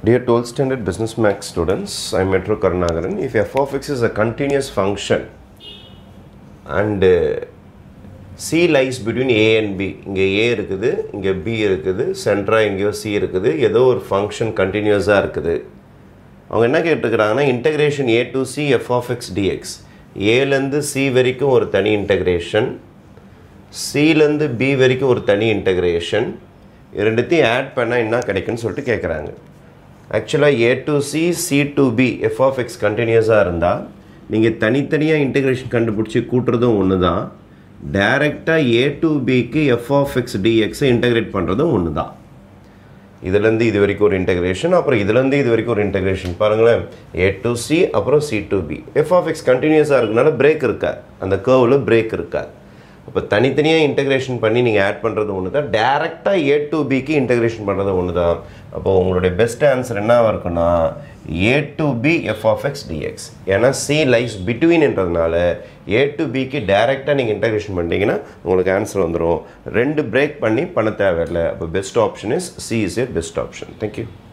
Dear 12th standard business max students, I'm Metro Karnagaran. If f of x is a continuous function and uh, c lies between a and b இங்கே a இருக்குது இங்கே b இருக்குது சென்டராக எங்கேயோ c இருக்குது ஏதோ ஒரு function கண்டினியூஸாக இருக்குது அவங்க என்ன கேட்டிருக்கிறாங்கன்னா integration A to C f of x dx ஏலேருந்து சி வரைக்கும் ஒரு தனி இன்டகிரேஷன் சிலேருந்து பி வரைக்கும் ஒரு தனி இன்டகிரேஷன் ரெண்டுத்தையும் ஆட் பண்ணால் என்ன கிடைக்குன்னு சொல்லிட்டு கேட்குறாங்க ஆக்சுவலாக A to C C to B f of x கண்டினியூஸாக இருந்தால் நீங்கள் தனித்தனியாக இன்டகிரேஷன் கண்டுபிடிச்சி கூட்டுறதும் ஒன்று தான் டைரெக்டாக ஏ டு பிக்கு எஃப் ஆஃப் எக்ஸ் டிஎக்ஸை இன்டகிரேட் பண்ணுறதும் ஒன்று தான் இதுலேருந்து இது வரைக்கும் ஒரு இன்டகிரேஷன் அப்புறம் இதுலேருந்து இது வரைக்கும் ஒரு இன்டகிரேஷன் பாருங்களேன் ஏ டு சி அப்புறம் C to B f of x கண்டினியூஸாக இருக்கனால பிரேக் இருக்காது அந்த கேர்வில் பிரேக் இருக்காது அப்போ தனித்தனியாக இன்டகிரேஷன் பண்ணி நீங்கள் ஆட் பண்ணுறது ஒன்று தான் டேரெக்டாக ஏ டு பிக்கு இன்டகிரேஷன் பண்ணுறது ஒன்று தான் அப்போ உங்களுடைய பெஸ்ட் ஆன்சர் என்னவாக இருக்குன்னா A to B f of x dx ஏன்னா சி லைஸ் பிட்வீன்ன்றதுனால ஏ டு பிக்கு டேரெக்டாக நீங்கள் இன்டகிரேஷன் பண்ணிட்டீங்கன்னா உங்களுக்கு ஆன்சர் வந்துடும் ரெண்டு பிரேக் பண்ணி பண்ண தேவையில்லை அப்போ best option is C is a best option thank you